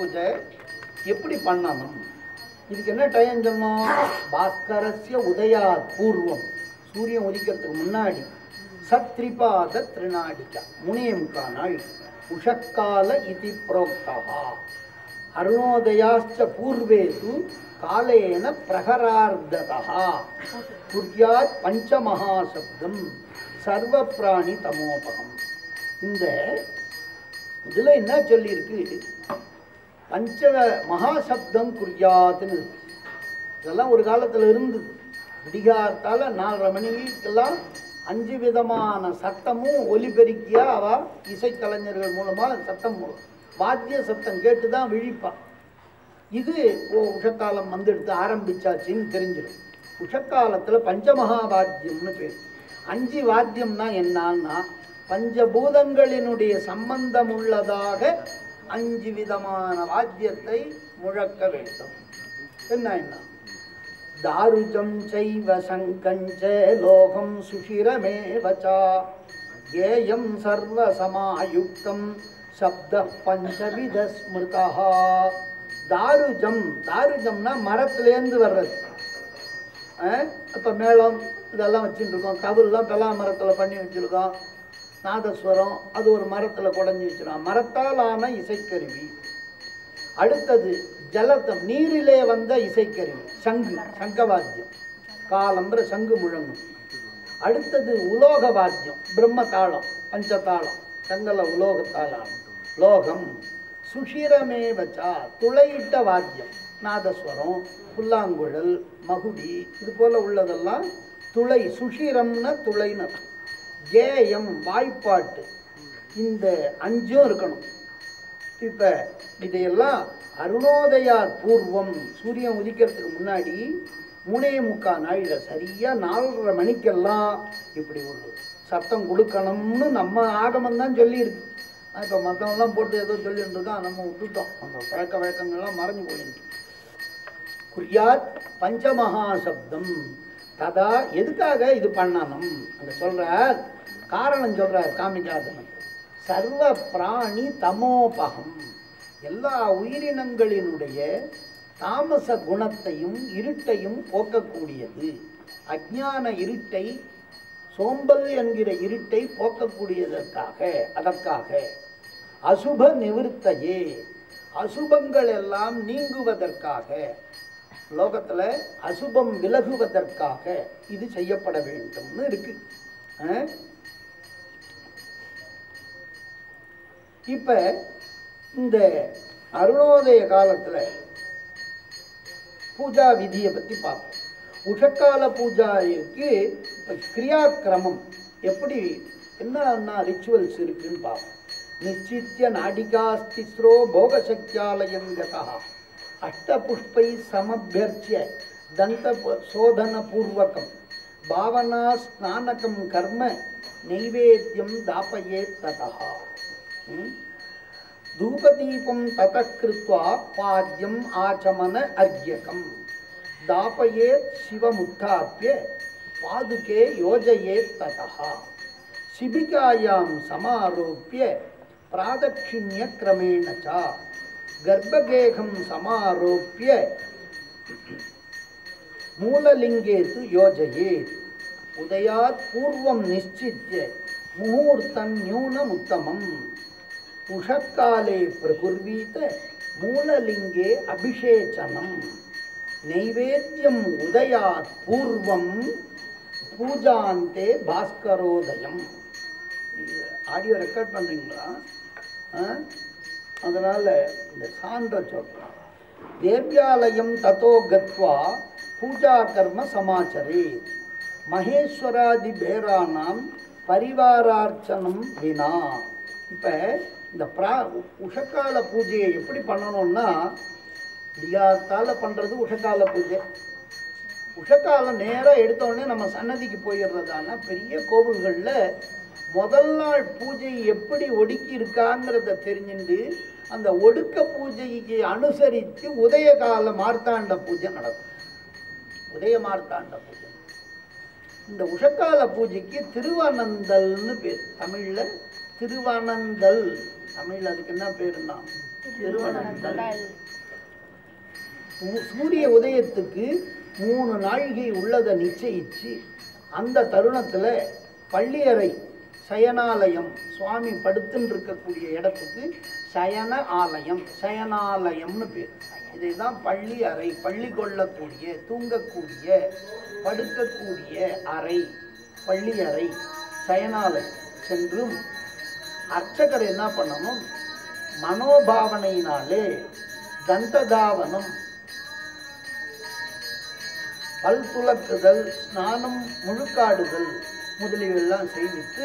பூஜை எப்படி பண்ணணும் இதுக்கு என்ன டைம் சொன்னோம் பாஸ்கரஸ்ய உதயா பூர்வம் சூரியன் உதிக்கிறதுக்கு முன்னாடி சத்ரிபாத திருநாடிக்கா முனியே முக்கா நாள் உஷக்கால இதி புரோக்தா அருணோதயாச்ச பூர்வே து காலேன பிரகரார்த்ததா குர்யாத் பஞ்சமகாசப்தம் சர்வ பிராணி தமோபகம் இந்த இதில் என்ன சொல்லியிருக்கு பஞ்ச மகாசப்தம் குறியாத்துன்னு இருக்கு. இதெல்லாம் ஒரு காலத்தில் இருந்தது விடிகாத்தால நாலரை மணிக்கெல்லாம் அஞ்சு விதமான சத்தமும் ஒலிபெருக்கியா அவ இசைக்கலைஞர்கள் மூலமா சத்தம் மூலம் வாத்திய சத்தம் கேட்டு தான் விழிப்பான் இது ஓ உஷக்காலம் வந்துடுத்து ஆரம்பிச்சாச்சுன்னு தெரிஞ்சிடும் உஷக்காலத்தில் பஞ்சமகா வாத்தியம்னு பேர் அஞ்சு வாத்தியம்னா என்னன்னா பஞ்சபூதங்களினுடைய சம்பந்தம் உள்ளதாக அஞ்சு விதமான வாத்தியத்தை முழக்க வேண்டும் என்ன என்ன தாருஜம் சைவ சங்கஞ்ச லோகம் சுஷிரமேவச்சா ஏயம் சர்வ சமாயுக்தம் சப்த பஞ்சவித ஸ்மிருதா தாருஜம் தாருஜம்னா மரத்துலேருந்து வர்றது இப்போ மேளம் இதெல்லாம் வச்சுட்டு இருக்கோம் தவில்லாம் பெலா மரத்தில் பண்ணி வச்சுருக்கோம் நாதஸ்வரம் அது ஒரு மரத்தில் குடஞ்சி வச்சிருக்கோம் மரத்தால் ஆன இசைக்கருவி அடுத்தது ஜலத்தம் நீரிலே வந்த இசைக்கருவி சங்கு சங்கவாத்தியம் காலம்புற சங்கு முழங்கும் அடுத்தது உலோக வாத்தியம் பிரம்ம தாளம் பஞ்சதாளம் சங்கல உலோகத்தாளம் லோகம் சுஷிரமே வச்சா துளையிட்ட வாத்தியம் நாதஸ்வரம் புல்லாங்குழல் மகுடி இது போல உள்ளதெல்லாம் துளை சுஷிரம்னா துளைன்னு அர்த்தம். கேயம் வாய்ப்பாட்டு இந்த அஞ்சும் இருக்கணும் இப்போ இதையெல்லாம் அருணோதயா பூர்வம் சூரியன் உதிக்கிறதுக்கு முன்னாடி மூணே முக்கா நாளில் சரியாக நாலரை மணிக்கெல்லாம் இப்படி ஒரு சத்தம் கொடுக்கணும்னு நம்ம ஆகமம் தான் சொல்லியிருக்கு இப்போ மற்றவங்களாம் போட்டு ஏதோ சொல்லிட்டு இருக்கான் நம்ம விட்டுட்டோம் அந்த பழக்க வழக்கங்கள்லாம் மறைஞ்சு போயிருக்கு குறியாத் பஞ்சமகா சப்தம் ததா எதுக்காக இது பண்ணணும் அங்கே சொல்றார் காரணம் சொல்றார் காமிக்காதவன் சர்வ பிராணி தமோபகம் எல்லா உயிரினங்களினுடைய தாமச குணத்தையும் இருட்டையும் போக்கக்கூடியது அஜ்ஞான இருட்டை சோம்பல் என்கிற இருட்டை போக்கக்கூடியதற்காக அதற்காக அசுப நிவிருத்தையே அசுபங்கள் எல்லாம் நீங்குவதற்காக லோகத்தில் அசுபம் விலகுவதற்காக இது செய்யப்பட வேண்டும்னு இருக்கு அஹ்? இப்ப இந்த அருணோதய காலத்துல பூஜா விதியை பத்தி பார்ப்போம் உஷக்கால பூஜாவுக்கு இப்ப கிரியாக்கிரமம் எப்படி என்ன ரிச்சுவல்ஸ் இருக்குன்னு பார்ப்போம் நிச்சித்திய நாடிகாஸ்திஸ்ரோ போகசக்தியாலயம் கதா அஷ்டபுஷ்பை சமபியர்ச்சிய தந்த சோதன பூர்வகம் பாவனா ஸ்நானகம் கர்ம நைவேத்தியம் தாபயே ததா ம்? धूपदीपं ततः कृत्वा पाद्यम् आचमन अर्घ्यकम् दापयेत् शिवमुत्थाप्य पादुके योजयेत् ततः शिबिकायां समारोप्य प्रादक्षिण्यक्रमेण च गर्भगेहं समारोप्य मूललिङ्गे तु योजयेत् उदयात् पूर्वं निश्चित्य मुहूर्तं न्यूनमुत्तमम् उषःकाले प्रकुर्वीत मूललिङ्गे अभिषेचनं नैवेद्यम् उदयात् पूर्वं பூஜாந்தே பாஸ்கரோதயம் ஆடியோ ரெக்கார்ட் பண்ணுறீங்களா அதனால் இந்த சான்ற சொல்கிறேன் தேவ்யாலயம் ததோ கத்வா பூஜா கர்ம சமாச்சரே மகேஸ்வராதி பேரானாம் பரிவாரார்ச்சனம் வினா இப்போ இந்த பிரா உஷக்கால பூஜையை எப்படி பண்ணணும்னா விடியாத்தால பண்ணுறது உஷக்கால பூஜை உஷக்காலம் நேராக எடுத்தோடனே நம்ம சன்னதிக்கு போயிடுறதானா பெரிய கோவில்களில் முதல் நாள் பூஜை எப்படி ஒடுக்கி இருக்காங்கிறத தெரிஞ்சுண்டு அந்த ஒடுக்க பூஜைக்கு அனுசரித்து உதயகால மார்த்தாண்ட பூஜை நடக்கும் உதய மார்த்தாண்ட பூஜை இந்த உஷக்கால பூஜைக்கு திருவானந்தல்னு பேர் தமிழில் திருவானந்தல் தமிழில் அதுக்கு என்ன பேருன்னா திருவனந்தல் சூ- சூரிய உதயத்துக்கு மூணு நாழிகை உள்ளதை நிச்சயிச்சு அந்த தருணத்தில் பள்ளியறை சயனாலயம் சுவாமி படுத்துன்னு இருக்கக்கூடிய இடத்துக்கு சயன ஆலயம் சயனாலயம்னு பேர் இதை தான் பள்ளி அறை பள்ளி கொள்ளக்கூடிய தூங்கக்கூடிய படுக்கக்கூடிய அறை பள்ளி அறை சயனாலயம் சென்றும் அர்ச்சகர் என்ன பண்ணணும் மனோபாவனையினாலே தந்ததாவனம் பல் துலக்குதல் ஸ்நானம் முழுக்காடுதல் முதலியவெல்லாம் செய்வித்து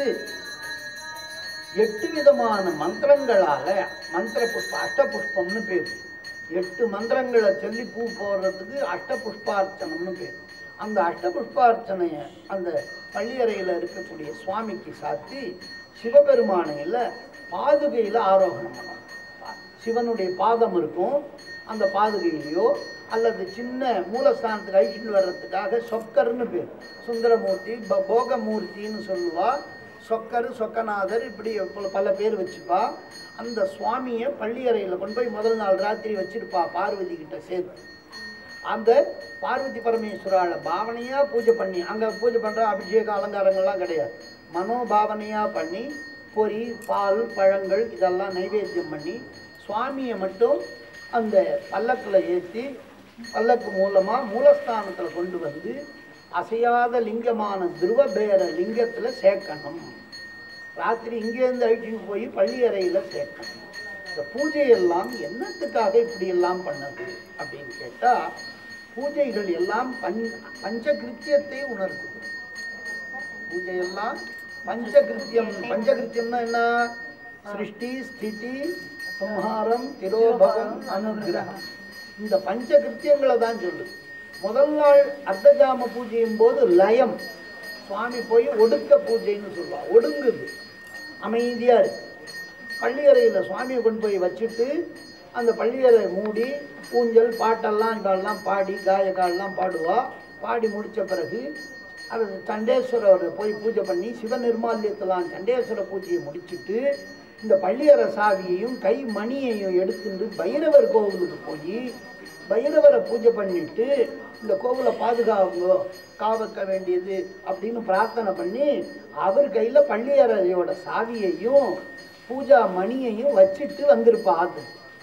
எட்டு விதமான மந்திரங்களால மந்திர புஷ்ப அஷ்ட புஷ்பம்னு பேர் எட்டு மந்திரங்களை சொல்லி பூ போடுறதுக்கு அஷ்ட புஷ்பார்ச்சனம்னு பேர் அந்த அஷ்ட புஷ்பார்ச்சனையை அந்த பள்ளியறையில் இருக்கக்கூடிய சுவாமிக்கு சாத்தி சிவபெருமானையில் பாதுகையில் ஆரோகணம் பண்ணணும் சிவனுடைய பாதம் இருக்கும் அந்த பாதுகையிலையோ அல்லது சின்ன மூலஸ்தானத்துக்கு அழிச்சிட்டு வர்றதுக்காக சொக்கர்னு பேர் சுந்தரமூர்த்தி ப- போகமூர்த்தின்னு சொல்லுவா சொக்கர் சொக்கநாதர் இப்படி பல- பல பேர் வச்சுப்பா அந்த சுவாமியை பள்ளியறையில் கொண்டு போய் முதல் நாள் ராத்திரி வச்சிருப்பா பார்வதி கிட்ட சேர்த்து அந்த பார்வதி பரமேஸ்வரால பாவனையா பூஜை பண்ணி அங்க பூஜை பண்ற அபிஷேக அலங்காரங்கள்லாம் கிடையாது மனோபாவனையா பண்ணி பொரி பால் பழங்கள் இதெல்லாம் நைவேத்தியம் பண்ணி சுவாமியை மட்டும் அந்த பல்லக்கில் ஏற்றி பல்லக்கு மூலமா மூலஸ்தானத்துல கொண்டு வந்து அசையாத லிங்கமான துருவபேர லிங்கத்துல சேர்க்கணும் ராத்திரி இங்கேருந்து அழிச்சிட்டு போய் பள்ளி அறையில சேர்க்கணும் இந்த பூஜையெல்லாம் என்னத்துக்காக இப்படி எல்லாம் பண்ணது அப்படின்னு கேட்டா பூஜைகள் எல்லாம் பஞ் பஞ்சகிருத்தியத்தை உணர்த்துது பூஜையெல்லாம் பஞ்சகிருத்தியம் பஞ்சகிருத்தியம்னா என்ன சிருஷ்டி ஸ்திதி சம்ஹாரம் திரோபகம் அனுகிரகம் இந்த பஞ்சகிருத்தியங்களை தான் சொல்லுது முதல் நாள் அர்த்தஜாம பூஜையும் போது லயம் சுவாமி போய் ஒடுக்க பூஜைன்னு சொல்லுவா ஒடுங்குது அமைதியா இருக்கு பள்ளியறையில் சுவாமியை கொண்டு போய் வச்சுட்டு அந்த பள்ளியறை மூடி ஊஞ்சல் பாட்டெல்லாம் இதெல்லாம் பாடி காயக்காலெல்லாம் பாடுவா பாடி முடித்த பிறகு அது சண்டேஸ்வரரை போய் பூஜை பண்ணி சிவ நிர்மால்யத்தெல்லாம் சண்டேஸ்வர பூஜையை முடிச்சிட்டு இந்த பள்ளியறை சாவியையும் கை மணியையும் எடுத்துட்டு பைரவர் கோவிலுக்கு போய் பைரவரை பூஜை பண்ணிட்டு இந்த கோவிலை பாதுகாவுங்க காவக்க வேண்டியது அப்படின்னு பிரார்த்தனை பண்ணி அவர் கையில் பள்ளியறையோட சாவியையும் பூஜா மணியையும் வச்சுட்டு வந்திருப்பா ஆத்து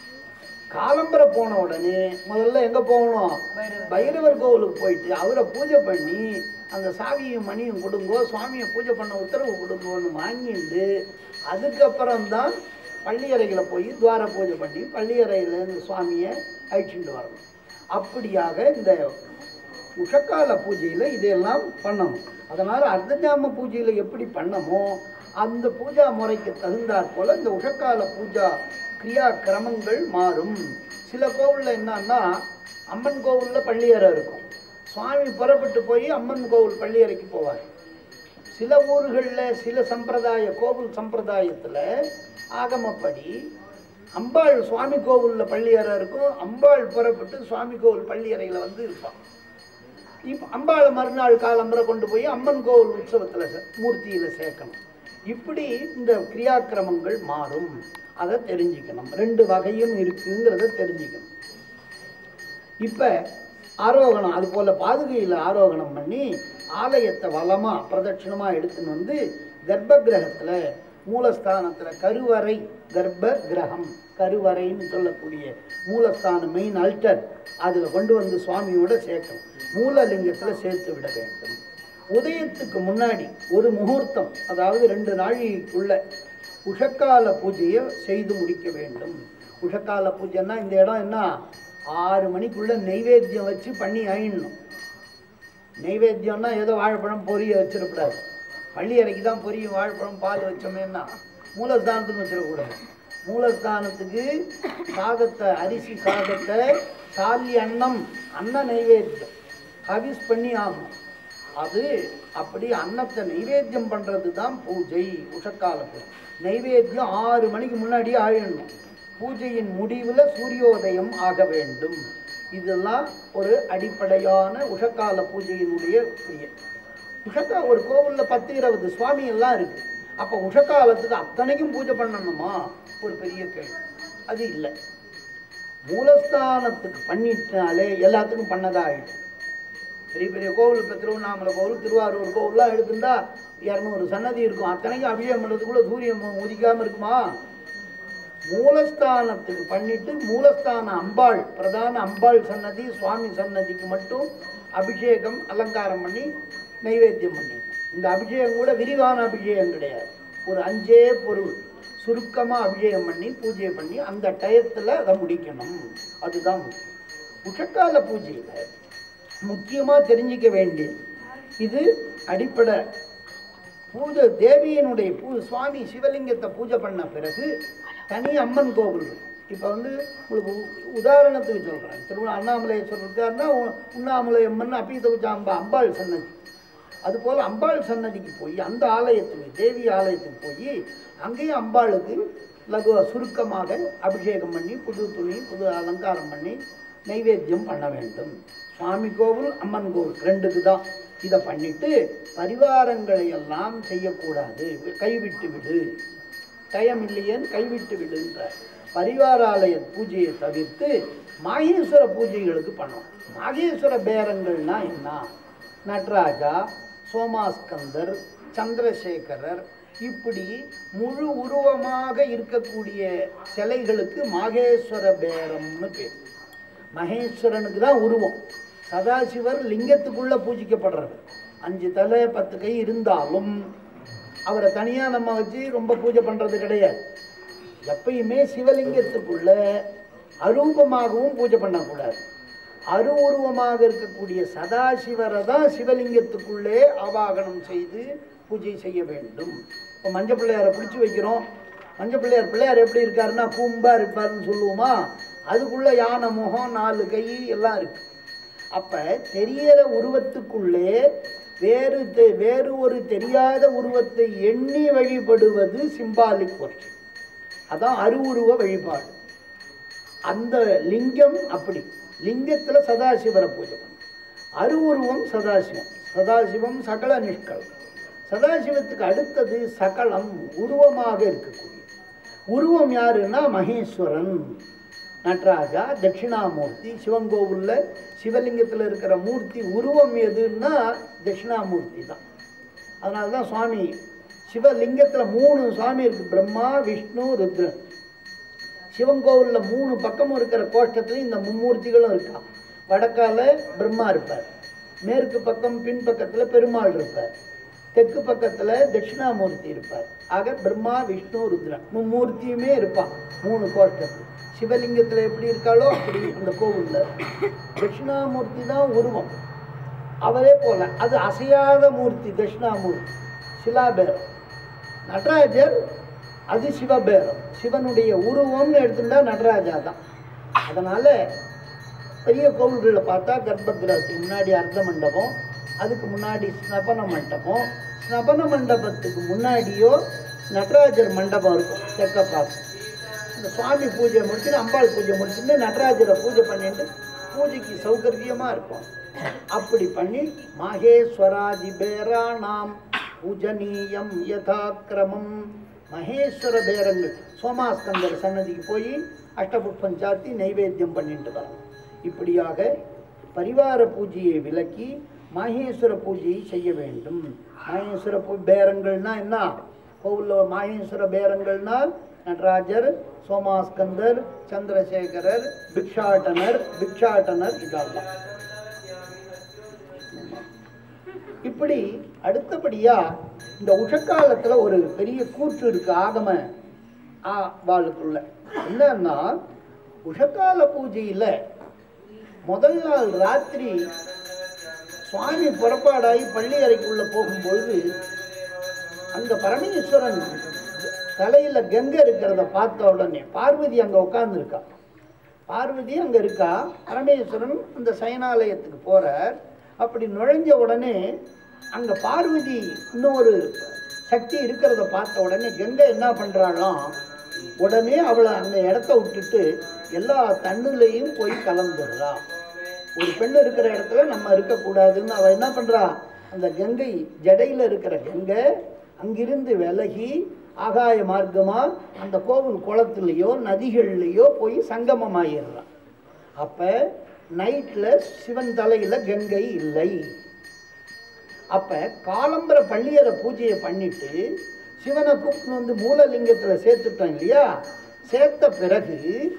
காலம்பரை போன உடனே முதல்ல எங்க போகணும் பைரவர் கோவிலுக்கு போயிட்டு அவரை பூஜை பண்ணி அந்த சாவியும் மணியும் கொடுங்கோ சுவாமியை பூஜை பண்ண உத்தரவு கொடுங்கோன்னு வாங்கிட்டு அதுக்கப்புறம் தான் பள்ளியறைகளை போய் துவார பூஜை பண்ணி பள்ளியறையில் இந்த சுவாமியை அழிச்சுட்டு வரணும் அப்படியாக இந்த உஷக்கால பூஜையில் இதையெல்லாம் பண்ணணும் அதனால் அர்த்தஜாம பூஜையில் எப்படி பண்ணமோ அந்த பூஜா முறைக்கு தகுந்தாற் போல இந்த உஷக்கால பூஜா கிரியா கிரமங்கள் மாறும் சில கோவிலில் என்னன்னா அம்மன் கோவிலில் பள்ளியறை இருக்கும் சுவாமி புறப்பட்டு போய் அம்மன் கோவில் பள்ளியறைக்கு போவார் சில ஊர்களில் சில சம்பிரதாய கோவில் சம்பிரதாயத்தில் ஆகமப்படி அம்பாள் சுவாமி கோவிலில் பள்ளியறை இருக்கும் அம்பாள் புறப்பட்டு சுவாமி கோவில் பள்ளியறையில் வந்து இருப்பான் இப்போ அம்பாளை மறுநாள் காலம்பரை கொண்டு போய் அம்மன் கோவில் உற்சவத்தில் மூர்த்தியில் சேர்க்கணும் இப்படி இந்த கிரியாக்கிரமங்கள் மாறும் அதை தெரிஞ்சுக்கணும் ரெண்டு வகையும் இருக்குங்கிறத தெரிஞ்சுக்கணும் இப்போ ஆரோகணம் அது போல் பாதுகையில் ஆரோகணம் பண்ணி ஆலயத்தை வளமாக பிரதட்சிணமாக எடுத்துன்னு வந்து கர்ப்ப கிரகத்தில் மூலஸ்தானத்தில் கருவறை கர்ப்ப கிரகம் கருவறைன்னு சொல்லக்கூடிய மூலஸ்தானம் மெயின் அல்டர் அதில் கொண்டு வந்து சுவாமியோட சேர்க்கணும் மூலலிங்கத்தில் சேர்த்து விட வேண்டும் உதயத்துக்கு முன்னாடி ஒரு முகூர்த்தம் அதாவது ரெண்டு நாழிகைக்குள்ள உஷக்கால பூஜையை செய்து முடிக்க வேண்டும் உஷக்கால பூஜைன்னா இந்த இடம் என்ன ஆறு மணிக்குள்ள நெய்வேத்தியம் வச்சு பண்ணி ஆயிடணும் நெய்வேத்தியம்னா ஏதோ வாழைப்பழம் பொரிய வச்சிடக்கூடாது பள்ளி அறைக்கு தான் பொரியும் வாழைப்பழம் பால் வச்சோமேன்னா மூலஸ்தானத்துக்கு வச்சிடக்கூடாது மூலஸ்தானத்துக்கு சாதத்தை அரிசி சாதத்தை சாலி அன்னம் அன்ன நைவேத்தியம் ஹவிஸ் பண்ணி ஆகணும் அது அப்படி அன்னத்தை நைவேத்தியம் பண்ணுறது தான் பூஜை உஷக்கால பூஜை நைவேத்தியம் ஆறு மணிக்கு முன்னாடியே ஆயிடணும் பூஜையின் முடிவில் சூரியோதயம் ஆக வேண்டும் இதெல்லாம் ஒரு அடிப்படையான உஷக்கால பூஜையினுடைய கிரியை உஷக்கா ஒரு கோவிலில் பத்து இருபது சுவாமி எல்லாம் இருக்கு அப்போ உஷக்காலத்துக்கு அத்தனைக்கும் பூஜை பண்ணணுமா ஒரு பெரிய கேள்வி அது இல்லை மூலஸ்தானத்துக்கு பண்ணிட்டாலே எல்லாத்துக்கும் பண்ணதா ஆயிடும் பெரிய பெரிய கோவில் இப்போ திருவண்ணாமலை கோவில் திருவாரூர் கோவில்லாம் எடுத்துட்டா இரநூறு சன்னதி இருக்கும் அத்தனைக்கும் அபிஷேகம் பண்ணுறதுக்குள்ள சூரியன் மு- உதிக்காம இருக்குமா மூலஸ்தானத்துக்கு பண்ணிட்டு மூலஸ்தான அம்பாள் பிரதான அம்பாள் சன்னதி சுவாமி சன்னதிக்கு மட்டும் அபிஷேகம் அலங்காரம் பண்ணி நைவேத்தியம் பண்ணி இந்த அபிஷேகம் கூட விரிவான அபிஷேகம் கிடையாது ஒரு அஞ்சே பொருள் சுருக்கமாக அபிஷேகம் பண்ணி பூஜை பண்ணி அந்த டயத்தில் அதை முடிக்கணும் அதுதான் முக்கியம் உஷக்கால பூஜையில் முக்கியமாக தெரிஞ்சிக்க வேண்டியது இது அடிப்படை பூஜை தேவியினுடைய பூ சுவாமி சிவலிங்கத்தை பூஜை பண்ண பிறகு தனி அம்மன் கோவில் இப்போ வந்து உங்களுக்கு உ- உதாரணத்துக்கு சொல்கிறேன் திருமண அண்ணாமலையேஸ்வரர் இருக்காருன்னா உ- உண்ணாமலை அம்மன் அப்பீத அம்பா அம்பாள் சன்னதி அதுபோல் அம்பாள் சன்னதிக்கு போய் அந்த ஆலயத்துக்கு தேவி ஆலயத்துக்கு போய் அங்கேயும் அம்பாளுக்கு லகு சுருக்கமாக அபிஷேகம் பண்ணி புது துணி புது அலங்காரம் பண்ணி நைவேத்தியம் பண்ண வேண்டும் சுவாமி கோவில் அம்மன் கோவில் ரெண்டுக்கு தான் இதை பண்ணிட்டு பரிவாரங்களை எல்லாம் செய்யக்கூடாது கைவிட்டு விடு டயம் இல்லையேன்னு கைவிட்டு விடுன்ற பரிவாராலய பூஜையை தவிர்த்து மாகேஸ்வர பூஜைகளுக்கு பண்ணணும் மாகேஸ்வர பேரங்கள்னா என்ன நடராஜா சோமாஸ்கந்தர் சந்திரசேகரர் இப்படி முழு உருவமாக இருக்கக்கூடிய சிலைகளுக்கு மாகேஸ்வர பேரம்னு பேர் மகேஸ்வரனுக்கு தான் உருவம் சதாசிவர் லிங்கத்துக்குள்ள பூஜிக்கப்படுறது அஞ்சு தலை பத்து கை இருந்தாலும் அவரை தனியாக நம்ம வச்சு ரொம்ப பூஜை பண்ணுறது கிடையாது எப்பயுமே சிவலிங்கத்துக்குள்ள அரூபமாகவும் பூஜை பண்ணக்கூடாது அரு உருவமாக இருக்கக்கூடிய சதாசிவரை தான் சிவலிங்கத்துக்குள்ளே ஆவாகனம் செய்து பூஜை செய்ய வேண்டும் இப்போ மஞ்சள் பிள்ளையாரை பிடிச்சி வைக்கிறோம் மஞ்சள் பிள்ளையார் பிள்ளையார் எப்படி இருக்காருன்னா கூம்பா இருப்பாருன்னு சொல்லுவோமா அதுக்குள்ள யானை முகம் நாலு கை எல்லாம் இருக்கு அப்ப தெரியற உருவத்துக்குள்ளே வேறு தெ- வேறு ஒரு தெரியாத உருவத்தை எண்ணி வழிபடுவது சிம்பாலிக் ஒர்க் அதான் அருவுருவ வழிபாடு அந்த லிங்கம் அப்படி லிங்கத்துல சதாசிவரை பூஜை பண்ணும் அருவுருவம் சதாசிவம் சதாசிவம் சகல நிஷ்கலம் சதாசிவத்துக்கு அடுத்தது சகலம் உருவமாக இருக்கக்கூடிய உருவம் யாருன்னா மகேஸ்வரன் நடராஜா தட்சிணாமூர்த்தி சிவங்கோவில்ல சிவலிங்கத்தில் இருக்கிற மூர்த்தி உருவம் எதுன்னா தட்சிணாமூர்த்தி தான் அதனால தான் சுவாமி சிவலிங்கத்தில் மூணு சுவாமி இருக்கு பிரம்மா விஷ்ணு ருத்ரன் சிவன் கோவிலில் மூணு பக்கமும் இருக்கிற கோஷ்டத்துலையும் இந்த மும்மூர்த்திகளும் இருக்கா வடக்கால பிரம்மா இருப்பார் மேற்கு பக்கம் பின்பக்கத்தில் பெருமாள் இருப்பார் தெற்கு பக்கத்தில் தட்சிணாமூர்த்தி இருப்பார் ஆக பிரம்மா விஷ்ணு ருத்ரன் மும்மூர்த்தியுமே இருப்பான் மூணு கோஷ்டத்தில் சிவலிங்கத்தில் எப்படி இருக்காளோ அப்படி அந்த கோவிலில் தட்சிணாமூர்த்தி தான் உருவம் அவரே போல அது அசையாத மூர்த்தி தட்சிணாமூர்த்தி சிலாபேரம் நடராஜர் அது சிவபேரம் சிவனுடைய உருவம்னு எடுத்துட்டா நடராஜா தான் அதனால பெரிய கோவில்களில் பார்த்தா கர்ப்பகிரகத்துக்கு முன்னாடி அர்த்த மண்டபம் அதுக்கு முன்னாடி ஸ்னபன மண்டபம் ஸ்னபன மண்டபத்துக்கு முன்னாடியோ நடராஜர் மண்டபம் இருக்கும் தெற்க பார்த்து இந்த சுவாமி பூஜை முடிச்சுட்டு அம்பாள் பூஜை முடிச்சுட்டு நடராஜரை பூஜை பண்ணிட்டு பூஜைக்கு சௌகரியமாக இருக்கும் அப்படி பண்ணி மகேஸ்வராதிபேராணாம் பூஜனீயம் யதாக்கிரமம் மகேஸ்வர பேரங்கள் சோமாஸ்கந்தர் சன்னதிக்கு போய் அஷ்டபுஷ்பம் சாத்தி நைவேத்தியம் பண்ணிட்டு வரணும் இப்படியாக பரிவார பூஜையை விலக்கி மகேஸ்வர பூஜையை செய்ய வேண்டும் மகேஸ்வர பூ பேரங்கள்னா என்ன கோவிலில் மகேஸ்வர பேரங்கள்னா நடராஜர் சோமாஸ்கந்தர் சந்திரசேகரர் பிக்ஷாட்டனர் பிக்ஷாட்டனர் இதெல்லாம் இப்படி அடுத்தபடியா இந்த உஷக்காலத்துல ஒரு பெரிய கூற்று இருக்கு ஆகம ஆ வாளுக்குள்ள என்னன்னா உஷக்கால பூஜையில முதல் நாள் ராத்திரி சுவாமி புறப்பாடாகி பள்ளி அறைக்குள்ள போகும்பொழுது அங்க பரமேஸ்வரன் தலையில கங்கை இருக்கிறத பார்த்த உடனே பார்வதி அங்க உட்கார்ந்துருக்கா பார்வதி அங்க இருக்கா பரமேஸ்வரன் அந்த சயனாலயத்துக்கு போறார் அப்படி நுழைஞ்ச உடனே அங்க பார்வதி இன்னொரு சக்தி இருக்கிறத பார்த்த உடனே கங்கை என்ன பண்றாளாம் உடனே அவளை அந்த இடத்த விட்டுட்டு எல்லா தண்ணுலையும் போய் கலந்துடுறா ஒரு பெண் இருக்கிற இடத்துல நம்ம இருக்கக்கூடாதுன்னு அவ என்ன பண்றா அந்த கங்கை ஜடையில இருக்கிற கங்கை அங்கிருந்து விலகி ஆகாய மார்க்கமா அந்த கோவில் குளத்துலேயோ நதிகள்லேயோ போய் சங்கமமாயிடுறான் அப்ப நைட்ல சிவன் தலையில கங்கை இல்லை அப்ப காலம்பர பள்ளியற பூஜையை பண்ணிட்டு சிவனை கூப்பிட்டு வந்து மூலலிங்கத்துல சேர்த்துட்டோம் இல்லையா சேர்த்த பிறகு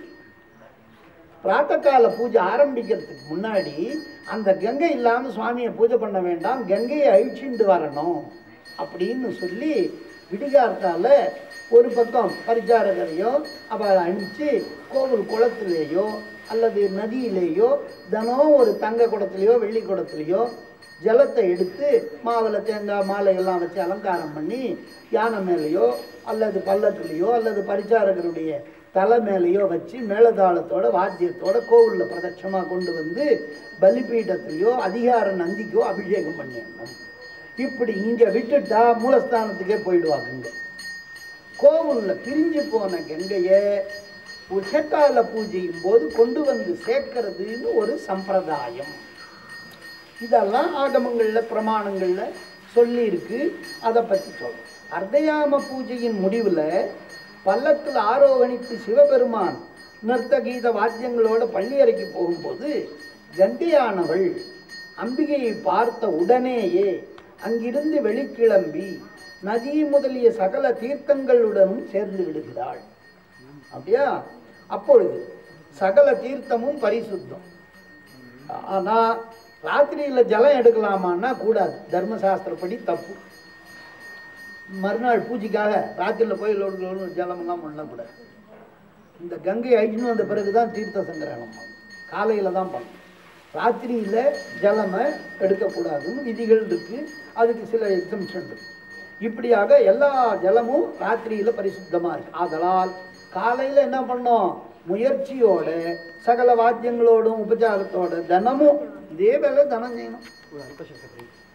பிராத்தகால பூஜை ஆரம்பிக்கிறதுக்கு முன்னாடி அந்த கங்கை இல்லாமல் சுவாமியை பூஜை பண்ண வேண்டாம் கங்கையை அழிச்சுண்டு வரணும் அப்படின்னு சொல்லி விடிகார்த்தால ஒரு பக்கம் பரிச்சாரகரையோ அவளை அனுப்பிச்சு கோவில் குளத்திலேயோ அல்லது நதியிலேயோ தினம் ஒரு தங்க குடத்துலையோ வெள்ளி குடத்துலையோ ஜலத்தை எடுத்து மாவில் தேங்காய் மாலை எல்லாம் வச்சு அலங்காரம் பண்ணி யானை மேலேயோ அல்லது பல்லக்குலேயோ அல்லது பரிச்சாரகருடைய தலை மேலேயோ வச்சு மேளதாளத்தோட வாத்தியத்தோட கோவிலில் பிரதட்சமாக கொண்டு வந்து பலிபீடத்திலையோ அதிகார நந்திக்கோ அபிஷேகம் பண்ணிடணும் இப்படி இங்கே விட்டுட்டா மூலஸ்தானத்துக்கே போயிடுவாங்க இங்கே கோவிலில் பிரிஞ்சு போன கங்கையை உஷக்கால பூஜையும் போது கொண்டு வந்து சேர்க்கறதுன்னு ஒரு சம்பிரதாயம் இதெல்லாம் ஆகமங்களில் பிரமாணங்களில் சொல்லியிருக்கு அதை பற்றி சொல்றோம் அர்த்தயாம பூஜையின் முடிவில் பல்லக்கில் ஆரோகணித்து சிவபெருமான் நிறுத்த கீத வாத்தியங்களோட பள்ளியறைக்கு போகும்போது கண்டியானவள் அம்பிகையை பார்த்த உடனேயே அங்கிருந்து வெளிக்கிளம்பி நதி முதலிய சகல தீர்த்தங்களுடனும் சேர்ந்து விடுகிறாள் அப்படியா அப்பொழுது சகல தீர்த்தமும் பரிசுத்தம் ஆனா ராத்திரியில ஜலம் எடுக்கலாமான்னா கூடாது தர்மசாஸ்திரப்படி தப்பு மறுநாள் பூஜைக்காக ராத்திரியில் போய் லோடு லோடு ஜலமெல்லாம் பண்ணக்கூடாது இந்த கங்கை அழிச்சுன்னு வந்த பிறகு தான் தீர்த்த சங்கிரகணம் பண்ணணும் காலையில் தான் பண்ணணும் ராத்திரியில் ஜலமை எடுக்கக்கூடாதுன்னு விதிகள் இருக்கு அதுக்கு சில எக்ஸம்ஷன் இருக்கு இப்படியாக எல்லா ஜலமும் ராத்திரியில் பரிசுத்தமாக இருக்கு ஆதலால் காலையில் என்ன பண்ணோம் முயற்சியோட சகல வாத்தியங்களோடும் உபச்சாரத்தோட தினமும் இதே வேலை தினம் செய்யணும் ஒரு அல்பசக்தி